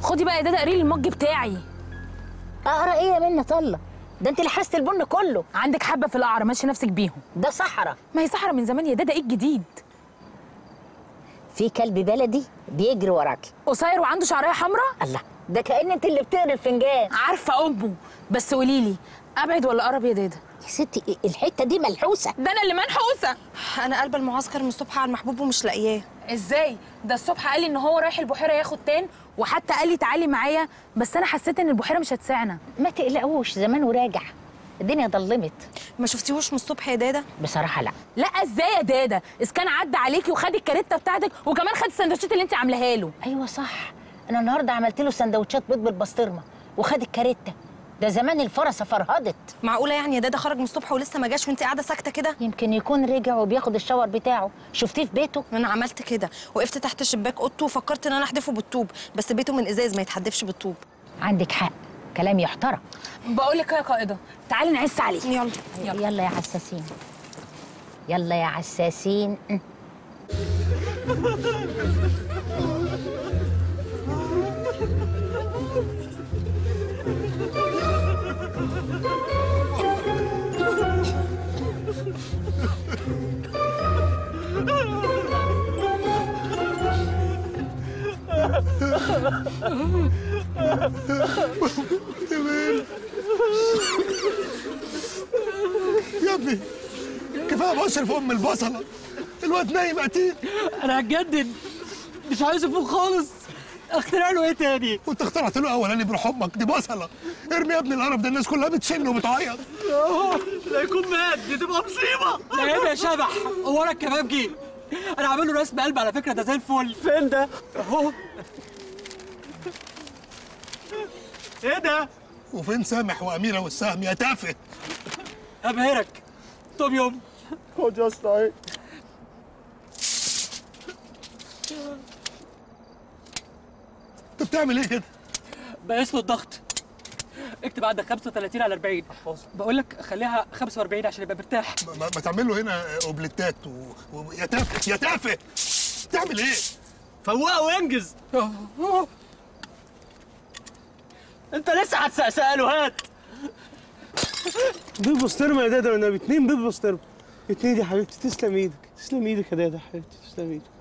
خدي بقى يا دادا قري لي المج بتاعي اقرا ايه يا منى طله ده انت لحست البن كله عندك حبه في القعر ماشي نفسك بيهم ده صحراء ما هي صحرا من زمان يا دادا ايه الجديد في كلب بلدي بيجري وراكي قصير وعنده شعريه حمراء الله ده كأن انت اللي بتقري الفنجان عارفه امه بس قولي لي ابعد ولا اقرب يا دادا يا ستي إيه الحته دي ملحوسه ده انا اللي منحوسه انا قلب المعسكر من الصبح على المحبوب ومش لاقياه ازاي ده الصبح قال لي ان هو رايح البحيره ياخد تان وحتى قال لي تعالي معايا بس انا حسيت ان البحيره مش هتسعنا ما تقلقوش زمان وراجع الدنيا ضلمت ما شفتيهوش من الصبح يا دادا بصراحه لا لا ازاي يا دادا اذا كان عدى عليكي وخد الكاريتا بتاعتك وكمان خد السندوتشات اللي انت عاملاها له ايوه صح انا النهارده عملت له سندوتشات بيض بالبسطرمه وخد الكاريتا ده زمان الفرسه فرهدت معقوله يعني يا دادا خرج من الصبح ولسه ما جاش وانت قاعده ساكته كده يمكن يكون رجع وبياخد الشاور بتاعه شفتيه في بيته انا عملت كده وقفت تحت شباك اوضته وفكرت ان انا احدفه بالطوب بس بيته من ازاز ما يتحدفش بالطوب عندك حق كلام يحترم بقول لك يا قائده تعالي نعس عليه يلا يلا, يلا يا حساسين يلا يا حساسين يا ابني كفايه بشر في ام البصله الواد نايم قتيل انا هتجدد مش عايز افوق خالص اخترع له ايه تاني وانت اخترعت له اولاني بروح امك دي بصله ارمي يا ابني القرف ده الناس كلها بتشن وبتعيط لا يكون مات دي تبقى مصيبه لا يا شبح هو انا الكبابجي انا عامل له رسم قلب على فكره ده زي الفل فين ده اهو ايه ده وفين سامح واميره والسهم يا تافه ابهرك طب يوم خد يا اسطى ايه انت بتعمل ايه كده؟ بقيس له الضغط اكتب عندك 35 على 40 بقول لك خليها 45 عشان يبقى مرتاح ما, ما ما تعمل له هنا اوبليتات و... و... يا تافه يا تافه بتعمل ايه؟ فوقه وانجز انت لسه هتسأله هات بيض بسطرمه يا دادا والنبي اتنين بيض بسطرمه اتنين دي يا حبيبتي تسلم ايدك تسلم ايدك يا دادا يا حبيبتي تسلم ايدك